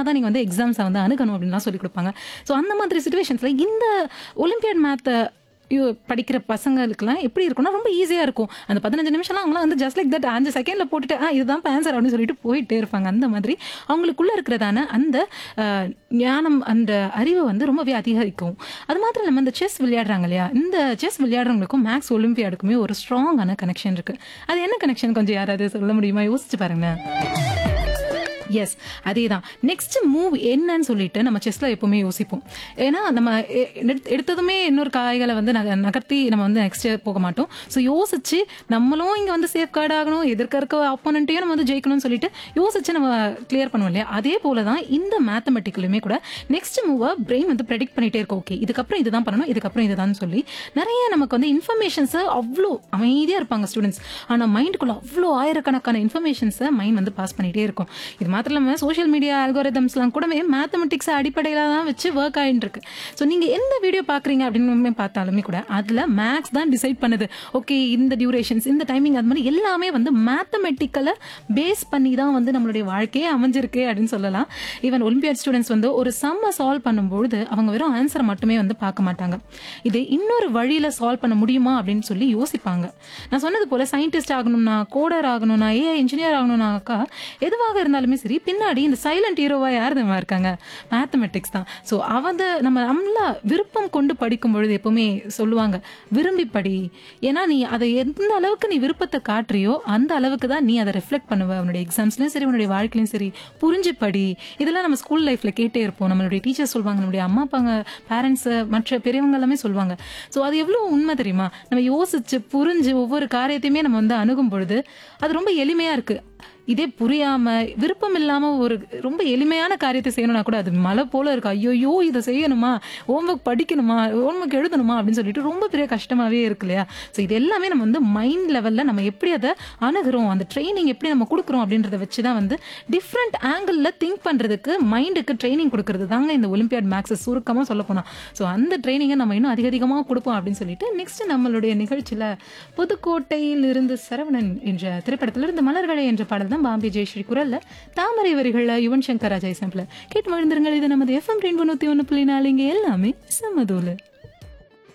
விதமாக தான் நீங்கள் வந்து எக்ஸாம்ஸை வந்து அணுகணும் அப்படின்லாம் சொல்லி கொடுப்பாங்க ஸோ அந்த மாதிரி சுச்சுவேஷன்ஸில் இந்த ஒலிம்பியாட் மேத்தை படிக்கிற பசங்களுக்குலாம் எப்படி இருக்கும்னா ரொம்ப ஈஸியாக இருக்கும் அந்த பதினஞ்சு நிமிஷம்லாம் அவங்களாம் வந்து ஜஸ்ட் லைக் தட் அஞ்சு செகண்டில் போட்டுட்டு ஆ இதுதான் ஆன்சர் அப்படின்னு சொல்லிட்டு போயிட்டே இருப்பாங்க அந்த மாதிரி அவங்களுக்குள்ள இருக்கிறதான அந்த அஹ், ஞானம் அந்த அறிவு வந்து ரொம்பவே அதிகரிக்கும் அது மாத்திரம் இல்லாமல் இந்த செஸ் விளையாடுறாங்க இல்லையா இந்த செஸ் விளையாடுறவங்களுக்கும் மேக்ஸ் ஒலிம்பியாடுக்குமே ஒரு ஸ்ட்ராங்கான கனெக்ஷன் இருக்கு அது என்ன கனெக்ஷன் கொஞ்சம் யாராவது சொல்ல முடியுமா யோசிச்சு பாருங்களேன் எஸ் அதே தான் நெக்ஸ்ட் மூவ் என்னன்னு சொல்லிட்டு நம்ம செஸ்ல எப்பவுமே யோசிப்போம் ஏன்னா நம்ம எ- எடுத்த- எடுத்ததுமே இன்னொரு காய்களை வந்து நக- நகர்த்தி நம்ம வந்து நெக்ஸ்ட் போக மாட்டோம் ஸோ யோசிச்சு நம்மளும் இங்க வந்து சேஃப் கார்டு ஆகணும் எதிர்க்க இருக்க ஆப்போனண்ட்டையும் நம்ம வந்து ஜெயிக்கணும்னு சொல்லிட்டு யோசிச்சு நம்ம கிளியர் பண்ணுவோம் இல்லையா அதே போல தான் இந்த மேத்தமெட்டிக்கலுமே கூட நெக்ஸ்ட் மூவை பிரெயின் வந்து ப்ரெடிக்ட் பண்ணிட்டே இருக்கும் ஓகே இதுக்கப்புறம் இதுதான் பண்ணணும் இதுக்கப்புறம் இதுதான் சொல்லி நிறைய நமக்கு வந்து இன்ஃபர்மேஷன்ஸை அவ்வளோ அமைதியா இருப்பாங்க ஸ்டூடெண்ட்ஸ் ஆனா மைண்டுக்குள்ள அவ்வளோ ஆயிரக்கணக்கான இன்ஃபர்மேஷன்ஸை மைண்ட் வந்து பாஸ் பண்ணிட்டே இருக்கும் இது மாத்திரம் இல்லாமல் சோஷியல் மீடியா அல்கோரிதம்ஸ்லாம் கூடவே மேத்தமெட்டிக்ஸ் அடிப்படையில் தான் வச்சு ஒர்க் ஆகிட்டு இருக்கு ஸோ நீங்க எந்த வீடியோ பாக்குறீங்க அப்படின்னு பார்த்தாலுமே கூட அதுல மேக்ஸ் தான் டிசைட் பண்ணுது ஓகே இந்த டியூரேஷன்ஸ் இந்த டைமிங் அது மாதிரி எல்லாமே வந்து மேத்தமெட்டிக்கலை பேஸ் பண்ணி தான் வந்து நம்மளுடைய வாழ்க்கையே அமைஞ்சிருக்கு அப்படின்னு சொல்லலாம் ஈவன் ஒலிம்பியாட் ஸ்டூடெண்ட்ஸ் வந்து ஒரு சம்ம சால்வ் பண்ணும்பொழுது அவங்க வெறும் ஆன்சரை மட்டுமே வந்து பார்க்க மாட்டாங்க இது இன்னொரு வழியில சால்வ் பண்ண முடியுமா அப்படின்னு சொல்லி யோசிப்பாங்க நான் சொன்னது போல சயின்டிஸ்ட் ஆகணும்னா கோடர் ஆகணும்னா ஏஐ இன்ஜினியர் ஆகணும்னாக்கா எதுவாக இருந்தாலுமே சரி பின்னாடி இந்த சைலண்ட் ஹீரோவா யார் தெரியுமா இருக்காங்க மேத்தமெட்டிக்ஸ் தான் ஸோ அவத நம்ம நல்லா விருப்பம் கொண்டு படிக்கும் பொழுது எப்பவுமே சொல்லுவாங்க விரும்பி படி ஏன்னா நீ அதை எந்த அளவுக்கு நீ விருப்பத்தை காட்டுறியோ அந்த அளவுக்கு தான் நீ அதை ரிஃப்ளெக்ட் பண்ணுவ உன்னுடைய எக்ஸாம்ஸ்லயும் சரி உன்னுடைய வாழ்க்கையிலும் சரி புரிஞ்சு படி இதெல்லாம் நம்ம ஸ்கூல் லைஃப்ல கேட்டே இருப்போம் நம்மளுடைய டீச்சர்ஸ் சொல்லுவாங்க நம்மளுடைய அம்மா அப்பாங்க பேரண்ட்ஸ் மற்ற பெரியவங்க எல்லாமே சொல்லுவாங்க ஸோ அது எவ்வளவு உண்மை தெரியுமா நம்ம யோசிச்சு புரிஞ்சு ஒவ்வொரு காரியத்தையுமே நம்ம வந்து அணுகும் பொழுது அது ரொம்ப எளிமையா இருக்கு இதே புரியாம விருப்பம் இல்லாம ஒரு ரொம்ப எளிமையான காரியத்தை செய்யணும்னா கூட அது மலை போல இருக்கு ஐயோயோ இதை செய்யணுமா ஹோம்ஒர்க் படிக்கணுமா ஹோம்ஒர்க் எழுதணுமா அப்படின்னு சொல்லிட்டு ரொம்ப பெரிய கஷ்டமாவே இருக்கு இல்லையா ஸோ இது எல்லாமே நம்ம வந்து மைண்ட் லெவல்ல நம்ம எப்படி அதை அணுகிறோம் அந்த ட்ரைனிங் எப்படி நம்ம கொடுக்குறோம் அப்படின்றத வச்சு தான் வந்து டிஃப்ரெண்ட் ஆங்கிள் திங்க் பண்றதுக்கு மைண்டுக்கு ட்ரைனிங் கொடுக்கறது தாங்க இந்த ஒலிம்பியாட் மேக்ஸ் சுருக்கமா சொல்ல போனா ஸோ அந்த ட்ரைனிங்கை நம்ம இன்னும் அதிக அதிகமாக கொடுப்போம் அப்படின்னு சொல்லிட்டு நெக்ஸ்ட் நம்மளுடைய நிகழ்ச்சியில புதுக்கோட்டையில் இருந்து சரவணன் என்ற திரைப்படத்திலிருந்து மலர்களை என்ற பாடல் தான் பாம்பே ஜெயஸ்ரீ குரல்ல தாமரை வரிகள்ல யுவன் சங்கர் ராஜா சாம்பிள் கேட்டு மகிழ்ந்திருங்கள் இது நமது எஃப்எம் ரெண்டு நூத்தி ஒன்று புள்ளி நாலு இங்க எல்லாமே சமதூலு